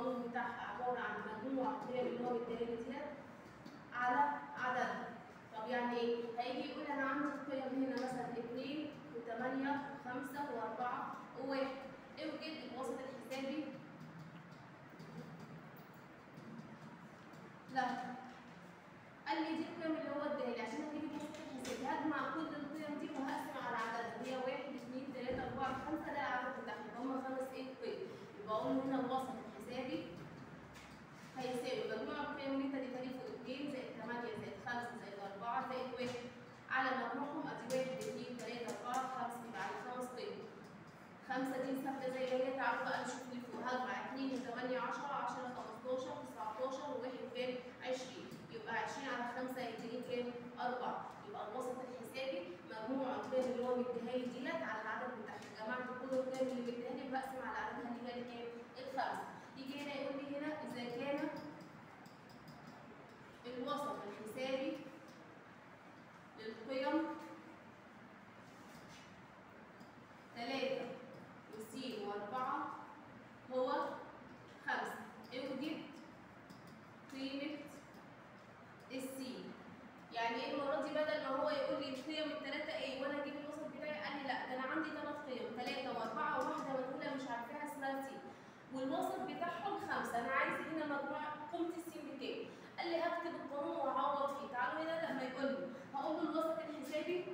القانون بتاعها عباره عن مجموع القيم اللي هو مديها لي ديت على عددها طب يعني ايه؟ هيجي يقول انا عندي القيم هنا مثلا 2 و8 و5 و4 و1 اوجد الوسط الحسابي لا قال لي دي القيم اللي هو اداها لي عشان اجيب الوسط الحسابي هجمع كل القيم دي وهقسم على عددها هي 1 2 3 4 5 ده العدد بتاعهم هم خمس ايه قيم يبقى اقول هنا الوسط الحسابي هيساوي مجموع القيم اللي انت اديتها لي فوق 2 زائد 8 زائد 5 زائد 4 زائد 1 على مجموعهم ادي 1 2 3 4 5 يبقى على خمس قيم 5 دي ثابته زي ما هي تعالوا بقى نشوف اللي فوق هجمع 2 8 10 10 15 19 و1 كام 20 يبقى 20 على 5 هيديني كام 4 يبقى الوسط الحسابي مجموع القيم اللي هو مديها لي ديت على العدد بتاعها جمعت كل القيم اللي مديها لي وبقسم على عددها اللي هي كام الخمسه يجي هنا يقول لي هنا اذا كان الوسط الحسابي للقيم 3 وس و4 هو 5 اوجد قيمة السين يعني ايه المرة دي بدل ما هو يقول لي القيم الثلاثة ايه وانا اجيب الوسط بتاعي قال لي لا ده انا عندي ثلاث قيم ثلاثة واربعة وواحدة مجهولة مش عارفاها اسمها سين والوسط بتاعهم خمسة أنا عايز هنا مجموعة قيمة السين بكام؟ قال لي هكتب القانون وأعوض فيه، تعالوا هنا لما يقول لي هقول له الوسط الحسابي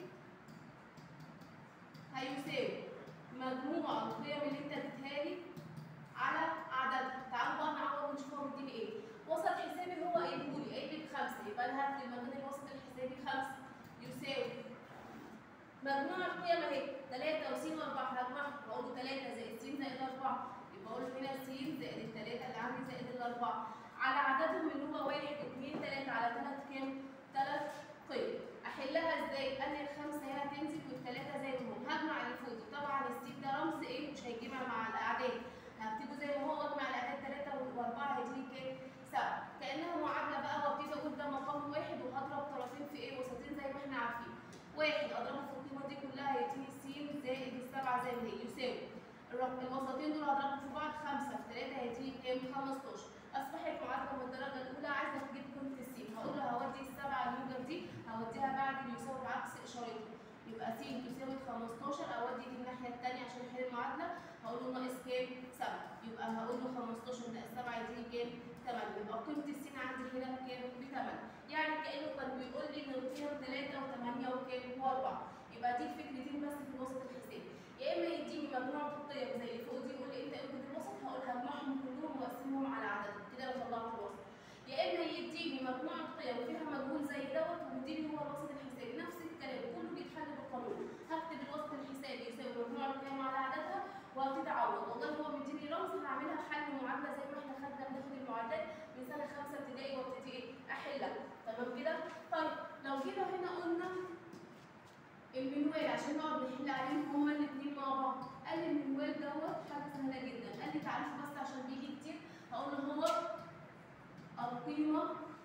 هيساوي مجموع القيم اللي أنت اديتها لي على عددها، تعالوا بقى نعوض ونشوف هو مديني إيه؟ وسط حسابي هو قايله لي قايل لي بخمسة يبقى أنا هكتب مكان الوسط الحسابي خمسة يساوي مجموع القيم اهي 3 وس و4 هجمعهم هقول له 3 زائد س زائد 4 يبقى اقول له هنا س زائد الثلاثه اللي عندي زائد الاربعه على عددهم اللي هو 1 2 3 على 3 كام؟ 3 قيم احلها ازاي؟ قال لي الخمسه هنا تنزل والثلاثه زي ما هم هجمع اللي فوق دي طبعا الس ده رمز ايه؟ مش هيجمع مع الاعداد هكتبه زي ما هو واجمع الاعداد 3 و4 هيديني كام؟ 7 كانها معادله بقى وابتدي اقول ده مقام واحد وهضرب طرفين في ايه؟ وسطين زي ما احنا عارفين واحد اضربه في القيمه دي كلها هيديني س زائد السبعه زي ما هي يساوي الرقم الوسطين دول هضربهم في بعض 5 في 3 هيديني كام 15 اصبحت معادله من الدرجه الاولى عايزه تجيب قيمه السين هقول له هودي السبعه الموجب دي هوديها بعد اللي يساوي بعكس اشارتها يبقى س تساوي 15 اودي دي الناحيه الثانيه عشان احل المعادله هقول له ناقص كام 7 يبقى هقول له 15 ناقص 7 يديني كام 8 يبقى قيمه السين عندي هنا بكام ب 8 يعني كانه كان بيقول لي ان القيم 3 و8 وكام و4 يبقى دي فكرتين بس في الوسط الحسابي يا اما يديني مجموعه القيم زي اللي فوق دي يقول لي انت اوجد الوسط هقول هجمعهم كلهم واقسمهم على عددهم كده انا طلعت الوسط يا اما يديني مجموعه قيم وفيها مجهول زي دوت ويديني هو الوسط الحسابي نفس الكلام كله بيتحل بالقانون هكتب الوسط الحسابي يساوي مجموع القيم على عددها وهبتدي اعوض والله هو مديني رمز هعملها حل معادله زي ما احنا خدنا بناخد المعادلات من سنه خمسه ابتدائي وابتدي ايه احلها تمام كده طيب لو جينا هنا قلنا المنوال عشان نقعد نحل عليهم هما الاثنين مع بعض قال لي المنوال دوت حاجه سهله جدا قال لي تعريف بس عشان بيجي كتير هقول له هو القيمه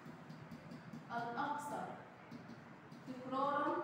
الاكثر تكرارا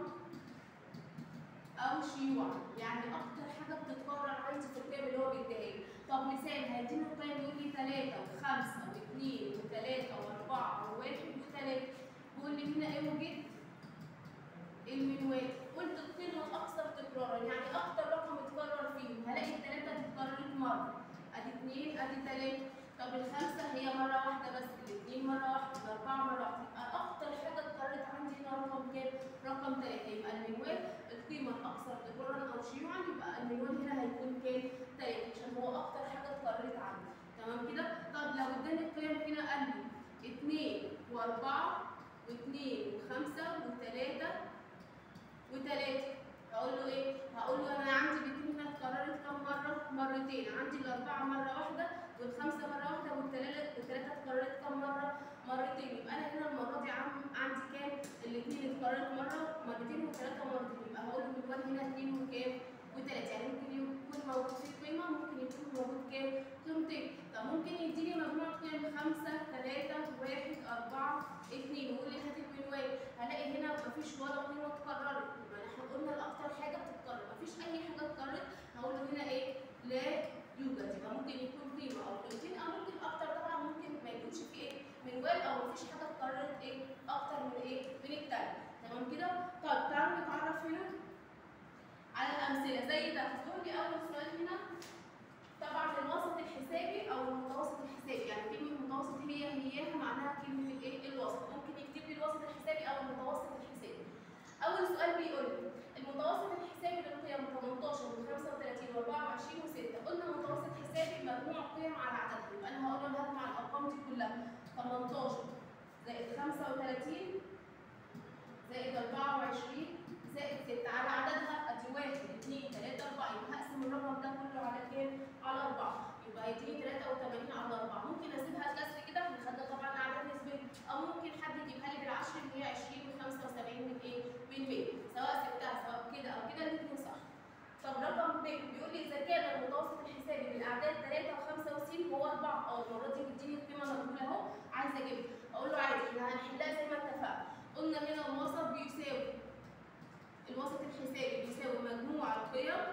او شيوعا يعني اكتر حاجه بتتكرر عندي في القيم اللي هو بيديها لي طب مثال هيديني القيم يقول لي 3 و5 و2 و3 و4 و1 و3 بيقول لي هنا ايه وجد المنوال قلت القيمه الاكثر تكرارا يعني اكتر رقم اتكرر فيهم هلاقي الثلاثه اتكررت مره ادي اثنين ادي ثلاثه طب الخمسه هي مره واحده بس الاثنين مره واحده الاربعه مره واحده يبقى اكتر حاجه اتكررت عندي هنا رقم كام؟ رقم ثلاثه يبقى المنوال القيمه الاكثر تكرارا او شيوعا يبقى المنوال هنا هيكون كام؟ ثلاثه عشان هو اكتر حاجه اتكررت عندي تمام كده؟ طب لو اداني القيم هنا قال لي اثنين واربعه واثنين وخمسه وثلاثه وثلاثة هقول له ايه؟ هقول له انا عندي الاثنين هنا اتكررت كم مرة؟ مرتين، عندي الأربعة مرة واحدة والخمسة مرة واحدة والثلاثة الثلاثة اتكررت كم مرة؟ مرتين، يبقى أنا هنا المرة دي عم عندي كام؟ الاثنين اتكررت مرة مرتين والثلاثة مرتين، يبقى هقول له المنوال هنا اثنين وكام؟ وثلاثة، يعني ممكن يكون موجود فيه قيمة ممكن يكون موجود كام؟ قيمتين، طب ممكن يديني مجموع قيم خمسة، ثلاثة، واحد، أربعة، اثنين، ويقول لي هات المنوال، هلاقي هنا مفيش ولا قيمة اتكررت، يبقى احنا قلنا الأكتر حاجة بتتكرر، مفيش أي حاجة اتكررت، هقول له هنا إيه؟ لا يوجد، يبقى ممكن يكون قيمة أو قيمتين أو ممكن أكتر سؤال بيقول لي المتوسط الحسابي للقيم 18 و35 و24 و6 قلنا متوسط حسابي مجموع قيم على عددها يبقى انا هقول له هجمع الارقام دي كلها 18 زائد 35 زائد 24 زائد 6 على عددها ادي 1 2 3 4 يبقى هقسم الرقم ده كله على كام؟ على 4 يبقى هيديني 83 على 4 ممكن اسيبها كسر كده بنخلي طبعا اعداد نسبيه او ممكن حد يجيبها لي بالعشر اللي هي 20 و75 من ايه؟ من 100 سواء سبتها سواء كده او كده الاثنين صح. طب رقم ب بيقول لي اذا كان المتوسط الحسابي للاعداد 3 و65 هو 4 اه المره دي بيديني القيمه مجهوله اهو عايزه اجيبها اقول له عادي احنا هنحلها زي ما اتفقنا قلنا هنا الوسط بيساوي الوسط الحسابي بيساوي مجموع القيم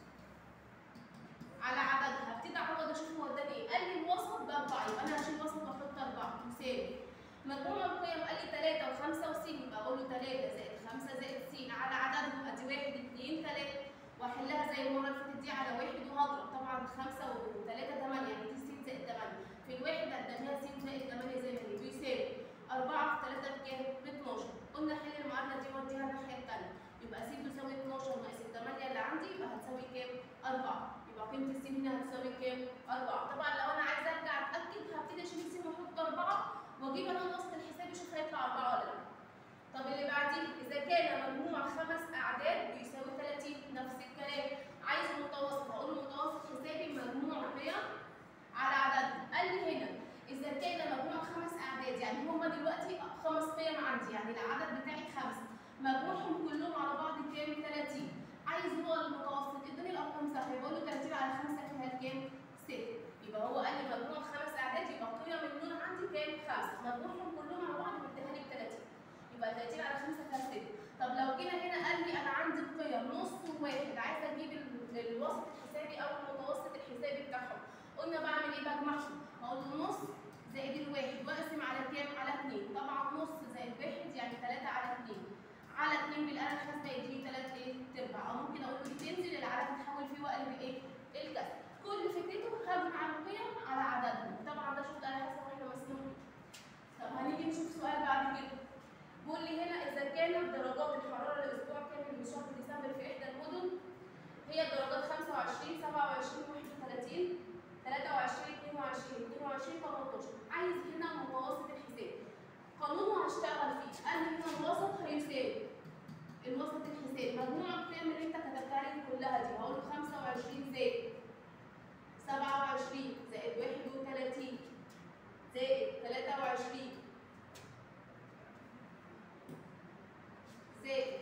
على عددها هبتدي اعوض اشوف هو اداني ايه قال لي الوسط باربعه يبقى انا هشيل الوسط واحط اربعه يساوي مجموع القيم قال لي 3 و5 وس يبقى اقول له 3 زائد 5 زائد س على عددهم ادي 1 2 3 واحلها زي المره اللي فاتت دي على 1 وهضرب طبعا 5 و3 8 يعني دي س زائد 8 في الواحد قدامها س زائد 8 زي ما هي بيساوي 4 في 3 بكام؟ ب 12 قلنا حل المعادله دي وديها الناحيه الثانيه يبقى س تساوي 12 ناقص ال 8 اللي عندي يبقى هتساوي كام؟ 4 يبقى قيمه الس هنا هتساوي كام؟ 4 طبعا لو انا عايزه ارجع اتاكد هبتدي اشيل الس واحط 4 واجيب انا الوسط الحسابي اشوف هيطلع 4 ولا لا طب اللي بعديه اذا كان مجموع خمس اعداد بيساوي 30 نفس الكلام عايز المتوسط هقول له متوسط حسابي مجموع قيم على عددهم قال لي هنا اذا كان مجموع خمس اعداد يعني هما دلوقتي خمس قيم عندي يعني العدد بتاعي خمسه مجموعهم كلهم على بعض كام 30 عايز هو المتوسط اداني الارقام سهله بقول له 30 على 5 فيها كام 6 يبقى هو قال لي مجموع خمس اعداد يبقى قيم النون عندي كام 5 مجموعهم كلهم على بعض مديها لي ب 30 يبقى 30 على 5 فيها 6 طب لو جينا هنا قال لي انا عندي القيم نص وواحد عايزه اجيب ال- الوسط الحسابي او المتوسط الحسابي بتاعهم قلنا بعمل ايه بجمعهم هقول له نص زائد الواحد واقسم على كام على 2 طبعا نص زائد واحد يعني 3 على 2 على 2 بالاله الحاسبه يديني 3 ايه تربع او ممكن اقول له دي تنزل العدد تتحول فيه واقلب ايه الكسر كل فكرته هجمع القيم على عددهم طبعا ده شغل اله حاسبه واحنا مسموح طب هنيجي نشوف سؤال بعد كده بيقول لي هنا اذا كانت درجات الحراره لاسبوع كامل من شهر ديسمبر في احدى المدن هي درجات 25 27 31 23 22 22 18 عايز هنا المتوسط الحسابي قانونه هشتغل فيه قال لي هنا الوسط هيساوي الوسط الحسابي مجموع القيم اللي انت كتبتها لي كلها دي هقول له 25 زائد 27 زائد 31 زائد 23 زائد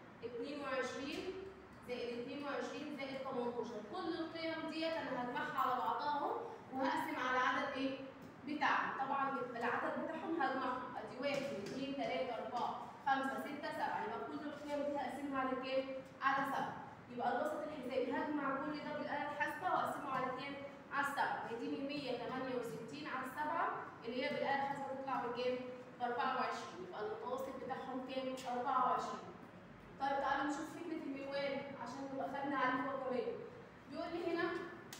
22 زائد 22 زائد 18 كل القيم ديت انا هجمعها على بعضها اهو وهقسم على عدد ايه؟ بتاعهم طبعا العدد بتاعهم هجمعهم ادي 1 2 3 4 5 6 7 يبقى كل القيم دي هقسمها على كام؟ على 7 يبقى الوسط الحسابي هجمع كل ده بالاله الحاسبه واقسمه على كام؟ على 7 هيديني 168 على 7 اللي هي بالاله الحاسبه تطلع بكام؟ ب 24 يبقى المتوسط بتاعهم كام؟ 24 طيب تعالوا نشوف فكره المنوال عشان نبقى خدنا عليه هو كمان بيقول لي هنا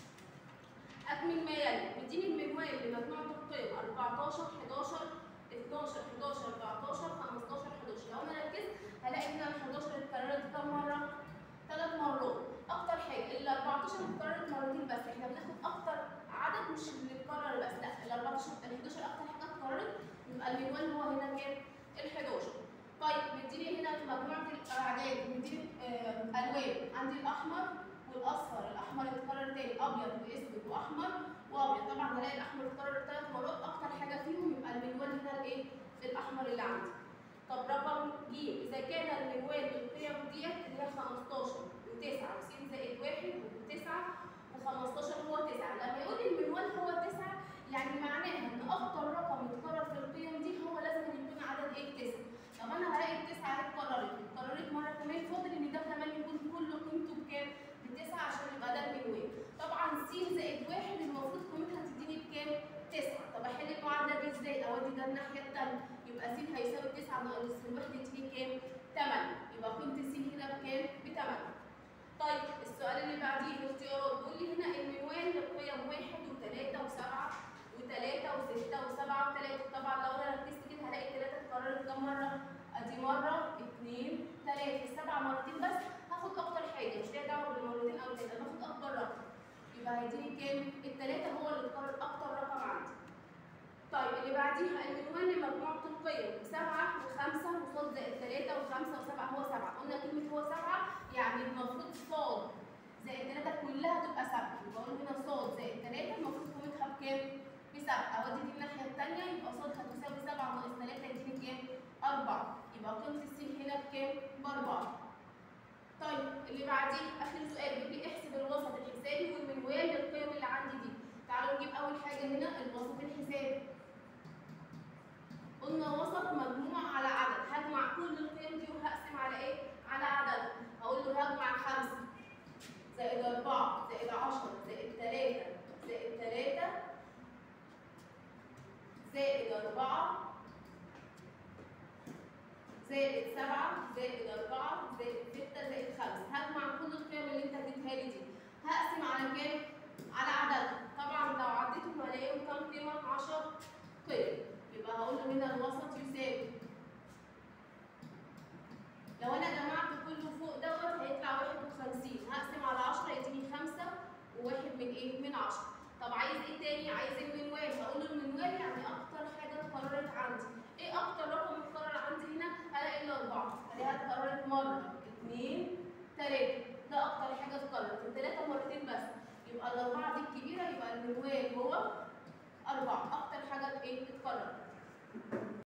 اكمل ما يلي بيديني المنوال لمجموعه القيم 14 11 12 11 14 15 11 لو انا ركزت هلاقي هنا ال 11 اتكررت كام مره؟ ثلاث مرات اكتر حاجه ال 14 اتكررت مرتين بس احنا بناخد اكتر عدد مش اللي اتكرر بس لا ال 14 ال 11 اكتر حاجه اتكررت يبقى المنوال هو هنا كام؟ ال 11 طيب مديني هنا في مجموعه الاعداد مديني آه الوان عندي الاحمر والاصفر الاحمر اتكرر تاني ابيض واسود واحمر وابيض طبعا هلاقي الاحمر اتكرر ثلاث مرات اكتر حاجه فيهم يبقى المنوال هنا الايه الاحمر اللي عندي طب رقم ج اذا كان المنوال بالقيم ديت اللي هي 15 و9 و زائد 1 و9 و15 هو 9 لما يقول لي المنوال هو 9 يعني معناها ان اكتر رقم يتكرر في القيم دي هو لازم يكون عدد ايه 9 طب انا هلاقي التسعه اتكررت اتكررت مره كمان فاضل ان ده كمان يكون كله قيمته بكام؟ بتسعه عشان يبقى ده المنوال طبعا س زائد واحد المفروض قيمتها تديني بكام؟ تسعه طب احل المعادله دي ازاي؟ اودي ده الناحيه الثانيه يبقى س هيساوي 9 ناقص الواحد يديني كام؟ 8 يبقى قيمه الس هنا بكام؟ ب 8 طيب السؤال اللي بعديه الاختيارات بيقول لي هنا المنوال للقيم 1 و3 و7 و3 و6 و7 و3 طبعا لو انا ركزت كده هلاقي 3 اتكررت كام مره؟ ادي مره 2 3 الثلاثه في السبعه مرتين بس هاخد اكتر حاجه مش ليها دعوه بالمرتين او كده انا هاخد اكبر رقم يبقى هيديني كام؟ الثلاثه هو اللي اتكرر اكتر رقم عندي طيب اللي بعديها المنوال مجموعة القيم سبعة وخمسة وصاد زائد ثلاثة وخمسة وسبعة هو سبعة قلنا كلمة هو سبعة يعني المفروض صاد زائد ثلاثة كلها تبقى سبعة يبقى أقول هنا صاد زائد ثلاثة المفروض قيمتها بكام؟ بسبعة أودي دي الناحية التانية يبقى صاد هتساوي سبعة ناقص ثلاثة يديني كام؟ أربعة يبقى قيمة السين هنا بكام؟ بأربعة طيب اللي بعديه آخر سؤال بيقول لي احسب الوسط الحسابي والمنوال للقيم اللي عندي دي تعالوا نجيب أول حاجة هنا الوسط الحسابي قلنا وسط مجموع على عدد هجمع كل القيم دي وهقسم على ايه؟ على عدد هقول له هجمع خمسة زائد أربعة زائد عشرة زائد تلاتة زائد تلاتة زائد أربعة زائد سبعة زائد أربعة زائد ستة زائد خمسة هجمع كل القيم اللي أنت اديتها لي دي هقسم على كام؟ على عددهم طبعا لو عديتهم هلاقيهم كام قيمة؟ 10 قيم يبقى هقول له هنا الوسط يساوي لو انا جمعت كله فوق دوت هيطلع 51 هقسم على 10 يديني 5 وواحد من ايه؟ من 10 طب عايز ايه تاني؟ عايز المنوال هقول له المنوال يعني اكتر حاجه اتكررت عندي ايه اكتر رقم اتكرر عندي هنا؟ هلاقي الاربعه هلاقيها اتكررت مره اثنين ثلاثه ده اكتر حاجه اتكررت الثلاثه مرتين بس يبقى الاربعه دي الكبيره يبقى المنوال هو أربعة أكتر حاجة إيه تتكرر